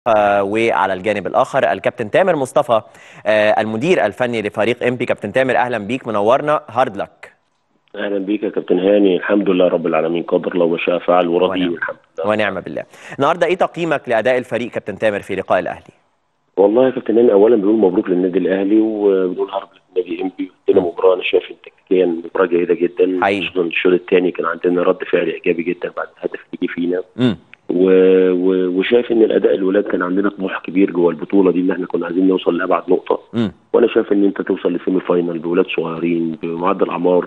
آه، وعلى الجانب الاخر الكابتن تامر مصطفى آه، المدير الفني لفريق امبي كابتن تامر اهلا بيك منورنا هارد لك اهلا بيك يا كابتن هاني الحمد لله رب العالمين قدر الله وشاء فعل وراضي ونعم. الحمد لله ونعم بالله النهارده ايه تقييمك لاداء الفريق كابتن تامر في لقاء الاهلي والله يا كابتن هاني اولا بنقول مبروك للنادي الاهلي وبنقول هارد لك للنادي انبي عندنا مباراه انا شايف إن تكتيكيا مباراه جيده جدا حقيقي. خصوصا الشوط الثاني كان عندنا رد فعل ايجابي جدا بعد الهدف اللي جه فينا امم و... و... وشايف ان الاداء الولاد كان عندنا طموح كبير جوه البطوله دي ان احنا كنا عايزين نوصل لابعد نقطه امم وانا شايف ان انت توصل لسيمي فاينال بولاد صغيرين بمعدل اعمار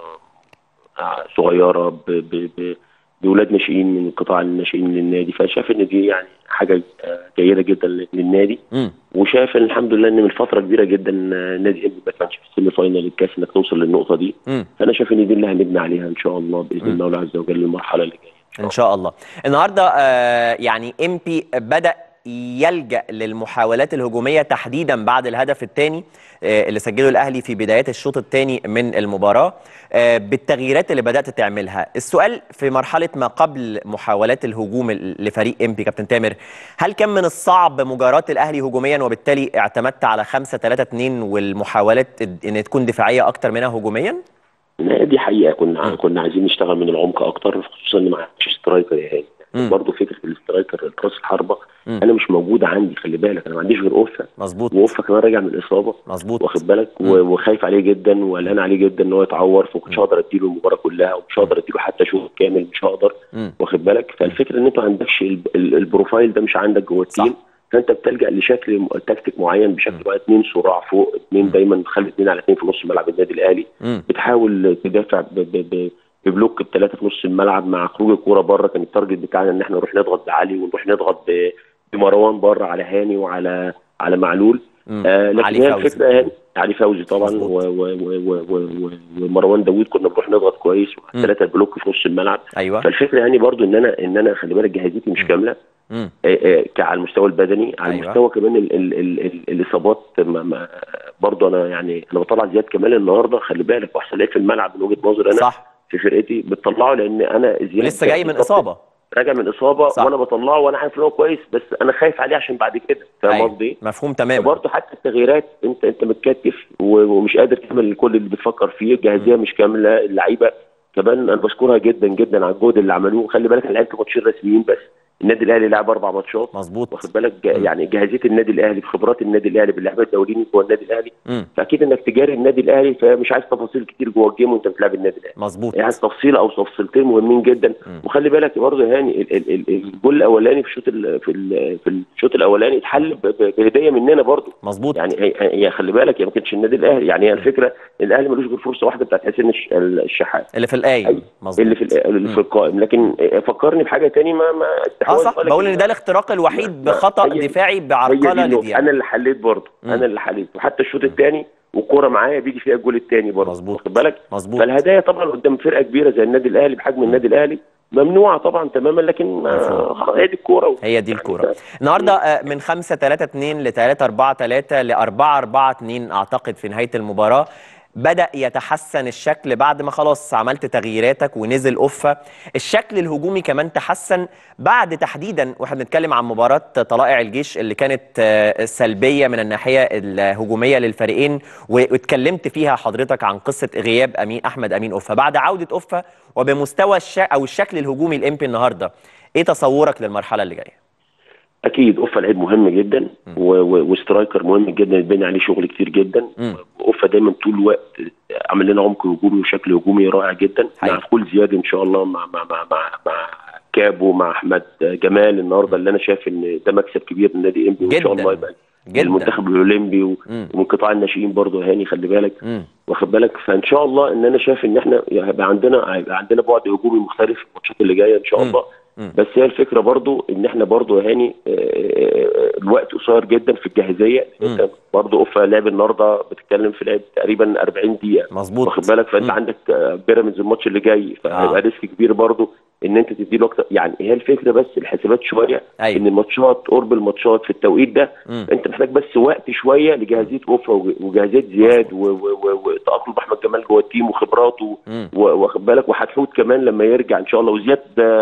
آه، صغيره ب... ب... ب... بولاد ناشئين من قطاع الناشئين للنادي فشايف ان دي يعني حاجه آه، جيده جدا للنادي امم وشايف ان الحمد لله ان من فتره كبيره جدا آه، نادي انبي ما كانش في السيمي فاينال الكاس انك توصل للنقطه دي امم فانا شايف ان دي اللي هنبني عليها ان شاء الله باذن مم. الله عز وجل المرحله اللي جايه ان شاء الله النهارده آه، يعني امبي بدا يلجا للمحاولات الهجوميه تحديدا بعد الهدف الثاني اللي سجله الاهلي في بدايات الشوط الثاني من المباراه آه، بالتغييرات اللي بدات تعملها السؤال في مرحله ما قبل محاولات الهجوم لفريق امبي كابتن تامر هل كان من الصعب مجاراه الاهلي هجوميا وبالتالي اعتمدت على 5 3 2 والمحاولات ان تكون دفاعيه اكتر منها هجوميا لا، دي حقيقه كنا مم. كنا عايزين نشتغل من العمق اكتر خصوصا ان ما عندكش سترايكر يا هاني مم. برضه فكره الاسترايكر راس الحربه مم. انا مش موجود عندي خلي بالك انا ما عنديش غير اوفا مظبوط واوفا كمان راجع من اصابه مظبوط واخد بالك مم. و- وخايف عليه جدا وقلقان عليه جدا ان هو يتعور فمش هقدر اديله المباراه كلها ومش هقدر اديله حتى شوط كامل مش هقدر مم. واخد بالك فالفكره ان انت ما عندكش ال- ال- البروفايل ده مش عندك جوه صح. التيم فانت بتلجا لشكل م- تكتيك معين بشكل معين اثنين صراع فوق اثنين مم. دايما تخلي اثنين على اثنين في نص ملعب النادي الاهلي مم. بتحاول تدافع ب- ب- ب- ببلوك بثلاثه في نص الملعب مع خروج الكوره بره كان التارجت بتاعنا ان احنا نروح نضغط بعلي ونروح نضغط ب- بمروان بره على هاني وعلى على معلول مم. آه لكن علي هي فوزي. الفكره هاني علي فوزي طبعا مظبوط. و- و- و- و- و- ومروان داوود كنا بنروح نضغط كويس مم. ثلاثه البلوك في نص الملعب ايوه فالفكره يعني برضو ان انا ان انا خلي بالك جاهزيتي مش مم. كامله مم. آه، آه، ك- على المستوى البدني على أيوة. المستوى كمان ال ال ال ال الاصابات ما ما برضو انا يعني انا بطلع زياد كمال النهارده خلي بالك واحسن لعيب في الملعب من وجهه نظري انا صح في فرقتي بتطلعه لان انا زياد لسه جاي من اصابه راجع من اصابه صح. وانا بطلعه وانا عارف ان هو كويس بس انا خايف عليه عشان بعد كده فاهم أيوة. قصدي ايه؟ مفهوم تماما برضه حتى التغييرات انت انت متكتف و- ومش قادر تعمل كل اللي بتفكر فيه الجاهزيه مش كامله اللعيبه كمان انا بشكرها جدا جدا على الجهد اللي عملوه خلي بالك انا لعبت ماتشين رسميين بس النادي الاهلي لعب اربع ماتشات مظبوط واخد بالك جا- مم. يعني جاهزيه النادي الاهلي بخبرات النادي الاهلي باللعيبه الدوليين جوه النادي الاهلي مم. فاكيد انك تجاري النادي الاهلي فمش عايز تفاصيل كتير جوه الجيم وانت بتلعب النادي الاهلي مظبوط عايز تفصيله او تفصيلتين مهمين جدا مم. وخلي بالك برضه يا هاني ال- ال- ال- الجول الاولاني في الشوط ال- في ال- في الشوط الاولاني اتحل ب- ب- بهديه مننا برضه مظبوط يعني هي, هي خلي بالك هي ما كانتش النادي الاهلي يعني هي الفكره الاهلي ملوش غير فرصه واحده بتاعت حسين الش- الشحات اللي في القايم أيوة. مظبوط اللي في ال- اللي مم. في القائم لكن فكرني بحاجه تاني ما ما اه استحواذ صح ولا بقول كده. ان ده الاختراق الوحيد ما- بخطا هي- دفاعي هي دي بعرقله النقطة. لديانج انا اللي حليت برضه مم. انا اللي حليت وحتى الشوط الثاني والكوره معايا بيجي فيها الجول الثاني برضه مظبوط. واخد بالك مظبوط فالهدايا طبعا قدام فرقه كبيره زي النادي الاهلي بحجم النادي الاهلي ممنوعه طبعا تماما لكن ما- مفهوم. خلاص هي دي الكوره هي دي الكوره النهارده آه، من 5 3 2 ل 3 4 3 ل 4 4 2 اعتقد في نهايه المباراه بدأ يتحسن الشكل بعد ما خلاص عملت تغييراتك ونزل أوفا الشكل الهجومي كمان تحسن بعد تحديدا واحنا بنتكلم عن مباراة طلائع الجيش اللي كانت آه، سلبية من الناحية الهجومية للفريقين واتكلمت فيها حضرتك عن قصة غياب أمين أحمد أمين أوفا بعد عودة أوفا وبمستوى الش... أو الشكل الهجومي الإمبي النهاردة إيه تصورك للمرحلة اللي جاية؟ اكيد اوفا لعيب مهم جدا و- و- وسترايكر مهم جدا يتبني عليه شغل كتير جدا مم. اوفا دايما طول الوقت عمل لنا عمق هجومي وشكل هجومي رائع جدا حقيقي. مع دخول زياد ان شاء الله مع مع مع مع, مع كابو مع احمد جمال النهارده اللي انا شايف ان ده مكسب كبير للنادي انبي وان شاء جداً. الله يبقى جدا المنتخب الاولمبي و- مم. ومن قطاع الناشئين برضه هاني خلي بالك مم. واخد بالك فان شاء الله ان انا شايف ان احنا هيبقى عندنا هيبقى عندنا بعد هجومي مختلف في الماتشات اللي جايه ان شاء مم. الله مم. بس هي الفكره برضو ان احنا برضو يا هاني آه، آه، الوقت قصير جدا في الجاهزيه مم. انت برضو اوفا لعب النهارده بتتكلم في لعب تقريبا 40 دقيقه مظبوط واخد بالك فانت مم. عندك آه، بيراميدز الماتش اللي جاي فهيبقى آه. ريسك كبير برضو ان انت تديله اكتر يعني هي الفكره بس الحسابات شويه ان أيوه الماتشات قرب الماتشات في التوقيت ده مم. انت محتاج بس وقت شويه لجاهزيه اوفا وج- وجاهزيه زياد و- و- و- وتاقلم احمد جمال جوه التيم وخبراته مم. و- واخد بالك وحتحوت كمان لما يرجع ان شاء الله وزياد آه،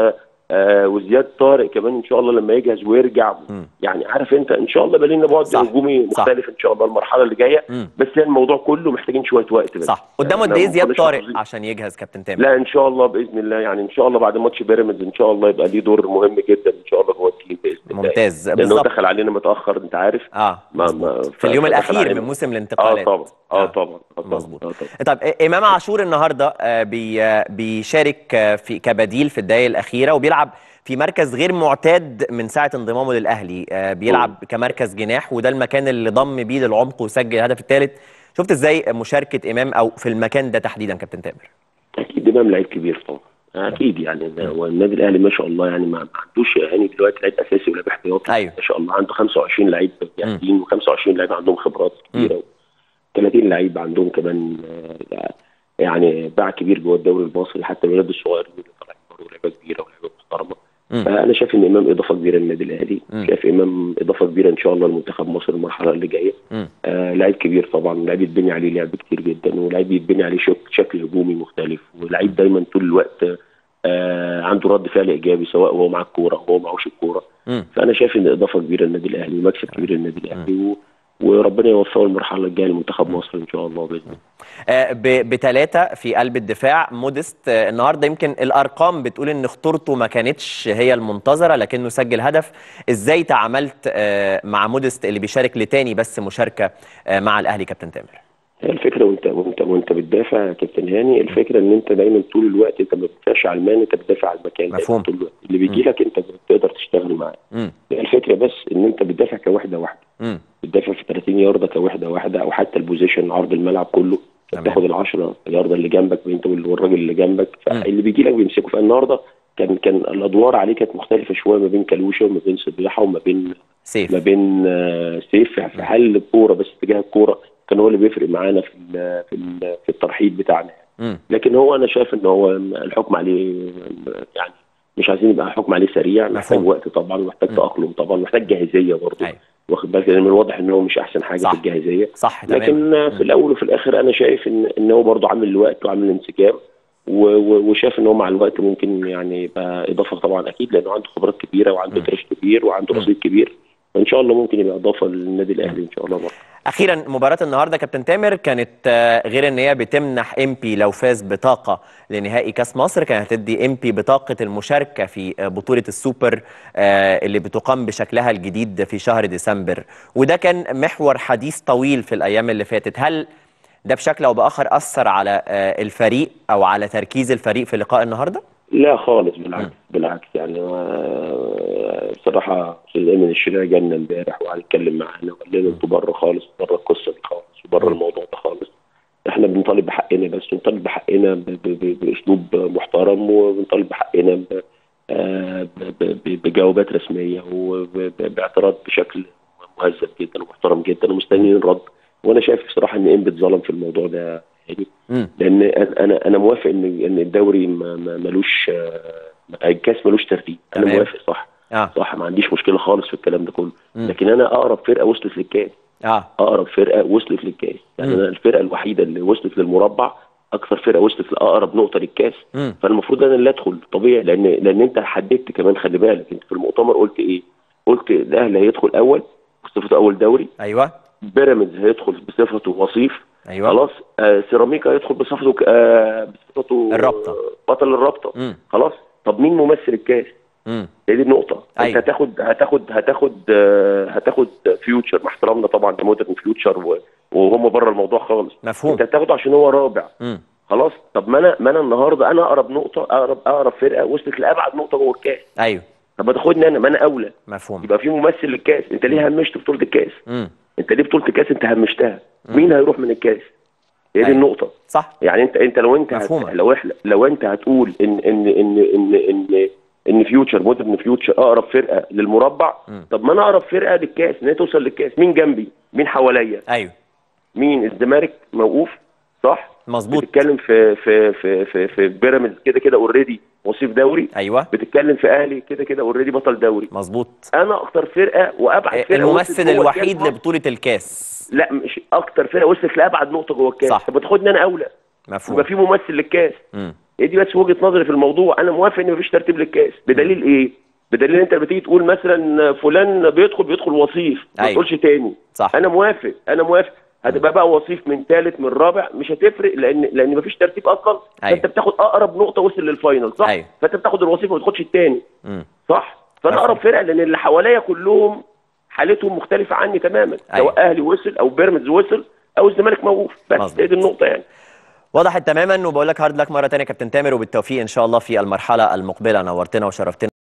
آه وزياد طارق كمان ان شاء الله لما يجهز ويرجع مم. يعني عارف انت ان شاء الله يبقى لنا بعد صح. هجومي صح. مختلف ان شاء الله المرحله اللي جايه مم. بس هي الموضوع كله محتاجين شويه وقت بس صح قدامه يعني قد ايه ما زياد كناش طارق محافظين. عشان يجهز كابتن تامر لا ان شاء الله باذن الله يعني ان شاء الله بعد ماتش بيراميدز ان شاء الله يبقى ليه دور مهم جدا ان شاء الله جوه التيم باذن الله ممتاز لانه بالظبط دخل علينا متاخر انت عارف اه ما- مظبوط. ما- في اليوم فدخل الاخير علينا. من موسم اه الانتقالات طبعا اه آه. طبعا آه طبعا مظبوط. آه طبعا طب إ- امام عاشور النهارده آه، بي آه، بيشارك آه، في كبديل في الدقائق الاخيره وبيلعب في مركز غير معتاد من ساعه انضمامه للاهلي آه، بيلعب كمركز جناح وده المكان اللي ضم بيه للعمق وسجل الهدف الثالث شفت ازاي مشاركه امام او في المكان ده تحديدا كابتن تامر اكيد امام لعيب كبير طبعا اكيد يعني ده- والنادي الاهلي ما شاء الله يعني ما ما عندوش يعني دلوقتي لعيب اساسي ولا احتياطي أيوة. ما شاء الله عنده 25 لعيب جاهزين و25 لعيب عندهم خبرات كبيره 30 لعيب عندهم كمان آه، يعني باع كبير جوه الدوري المصري حتى الولاد الصغيرين اللي طالعين برضه لعيبه كبيره ولعيبه محترمه مم. فانا شايف ان امام اضافه كبيره للنادي الاهلي مم. شايف امام اضافه كبيره ان شاء الله لمنتخب مصر المرحله اللي جايه مم. آه لعيب كبير طبعا لعيب يتبني عليه لعب كتير جدا ولعيب يتبني عليه شك شكل هجومي مختلف ولعيب دايما طول الوقت آه عنده رد فعل ايجابي سواء هو مع الكوره او هو معهوش الكوره مم. فانا شايف ان اضافه كبيره للنادي الاهلي ومكسب كبير للنادي الاهلي و... وربنا يوفقه المرحله الجايه لمنتخب مصر ان شاء الله باذن الله بثلاثة في قلب الدفاع مودست آه، النهارده يمكن الارقام بتقول ان خطورته ما كانتش هي المنتظره لكنه سجل هدف ازاي تعاملت آه، مع مودست اللي بيشارك لتاني بس مشاركه آه، مع الاهلي كابتن تامر هي الفكره وانت وانت وانت بتدافع يا كابتن هاني الفكره ان انت دايما طول الوقت انت ما بتدافعش على المان انت بتدافع على المكان دايماً مفهوم. طول الوقت اللي بيجي لك انت بتقدر تشتغل معاه مم. هي الفكره بس ان انت بتدافع كوحده واحده مم. بتدافع في 30 يارده كوحده واحده او حتى البوزيشن عرض الملعب كله تمام. بتاخد ال 10 يارده اللي جنبك وانت والراجل اللي جنبك فاللي بيجي لك بيمسكه فالنهارده كان كان الادوار عليه كانت مختلفه شويه ما بين كلوشه وما بين صبيحه وما بين سيف ما بين آه، سيف في في حل الكوره بس اتجاه الكوره كان هو اللي بيفرق معانا في ال في ال في الترحيب بتاعنا مم. لكن هو انا شايف ان هو الحكم عليه يعني مش عايزين يبقى حكم عليه سريع محتاج مفهوم. وقت طبعا ومحتاج تاقلم طبعا محتاج جاهزيه برضه أيوة. واخد بالك لان من الواضح ان هو مش احسن حاجه صح. في الجاهزيه صح تمام لكن في الاول وفي الاخر انا شايف ان ان هو برضه عامل الوقت وعامل انسجام و- و- وشايف ان هو مع الوقت ممكن يعني يبقى اضافه طبعا اكيد لانه عنده خبرات كبيره وعنده تاريخ كبير وعنده رصيد كبير فان شاء الله ممكن يبقى اضافه للنادي الاهلي ان شاء الله برضه اخيرا مباراه النهارده كابتن تامر كانت آه، غير ان هي بتمنح امبي لو فاز بطاقه لنهائي كاس مصر كانت هتدي امبي بطاقه المشاركه في آه، بطوله السوبر آه، اللي بتقام بشكلها الجديد في شهر ديسمبر وده كان محور حديث طويل في الايام اللي فاتت هل ده بشكل او باخر اثر على آه، الفريق او على تركيز الفريق في لقاء النهارده لا خالص بالعكس بالعكس يعني آه، بصراحه استاذ ايمن الشريعي جالنا امبارح وقعد يتكلم معانا وقال لنا انتوا بره خالص بره القصه دي خالص وبره الموضوع ده خالص احنا بنطالب بحقنا بس بنطالب بحقنا ب- ب- ب- باسلوب محترم وبنطالب بحقنا ب- آه، ب- ب- بجوابات رسميه وباعتراض بشكل مهذب جدا ومحترم جدا ومستنيين الرد وانا شايف بصراحه ان انبي اتظلم في الموضوع ده يعني امم لان انا انا موافق ان ان الدوري ما- ما- ملوش آه، الكاس ملوش ترتيب انا تمام. موافق صح اه صح ما عنديش مشكله خالص في الكلام ده كله مم. لكن انا اقرب فرقه وصلت للكاس اه اقرب فرقه وصلت للكاس يعني مم. انا الفرقه الوحيده اللي وصلت للمربع اكثر فرقه وصلت لاقرب نقطه للكاس امم فالمفروض انا اللي ادخل طبيعي لان لان انت حددت كمان خلي بالك انت في المؤتمر قلت ايه؟ قلت الاهلي هيدخل اول بصفته اول دوري ايوه بيراميدز هيدخل بصفته وصيف ايوه خلاص آه سيراميكا هيدخل بصفته ك- آه بصفته الرابطة. بطل الرابطه امم خلاص طب مين ممثل الكاس؟ امم هي دي النقطة أيوة. انت هتاخد هتاخد هتاخد آه، هتاخد فيوتشر مع احترامنا طبعا لمودرن فيوتشر و- وهم بره الموضوع خالص مفهوم انت هتاخده عشان هو رابع امم خلاص طب ما انا ما انا النهارده انا اقرب نقطة اقرب اقرب فرقة وصلت لابعد نقطة جوه الكاس ايوه طب ما تاخدني انا ما انا اولى مفهوم يبقى في ممثل للكاس انت ليه همشت بطولة الكاس امم انت ليه بطولة الكاس انت همشتها مين هيروح من الكاس هي دي أيوة. النقطة صح يعني انت انت لو انت هت... مفهومة. لو احنا لو انت هتقول ان ان ان ان ان ان فيوتشر مودرن فيوتشر اقرب فرقه للمربع مم. طب ما انا اقرب فرقه للكاس ان هي توصل للكاس مين جنبي مين حواليا ايوه مين الزمالك موقوف صح مظبوط بتتكلم في في في في, في بيراميدز كده كده اوريدي وصيف دوري ايوه بتتكلم في اهلي كده كده اوريدي بطل دوري مظبوط انا اكتر فرقه وابعد فرقه الممثل وصلت جوه الوحيد الكاس. لبطوله الكاس لا مش اكتر فرقه وصلت لابعد نقطه جوه الكاس صح. طب ما تاخدني انا اولى مفهوم يبقى في ممثل للكاس امم هي دي بس وجهه نظري في الموضوع انا موافق ان مفيش ترتيب للكاس بدليل ايه بدليل انت لما تيجي تقول مثلا فلان بيدخل بيدخل وصيف ما أيوة. تقولش تاني صح. انا موافق انا موافق هتبقى بقى وصيف من ثالث من رابع مش هتفرق لان لان مفيش ترتيب اصلا أيوة. فانت بتاخد اقرب نقطه وصل للفاينل صح أيوة. فانت بتاخد الوصيف وما تاخدش الثاني مم. صح فانا مفهوم. اقرب فرقه لان اللي حواليا كلهم حالتهم مختلفه عني تماما أيوة. سواء اهلي وصل او بيراميدز وصل او الزمالك موقوف بس مظبوط. هي دي النقطه يعني وضحت تماما وبقول لك هارد لك مره تانية كابتن تامر وبالتوفيق ان شاء الله في المرحله المقبله نورتنا وشرفتنا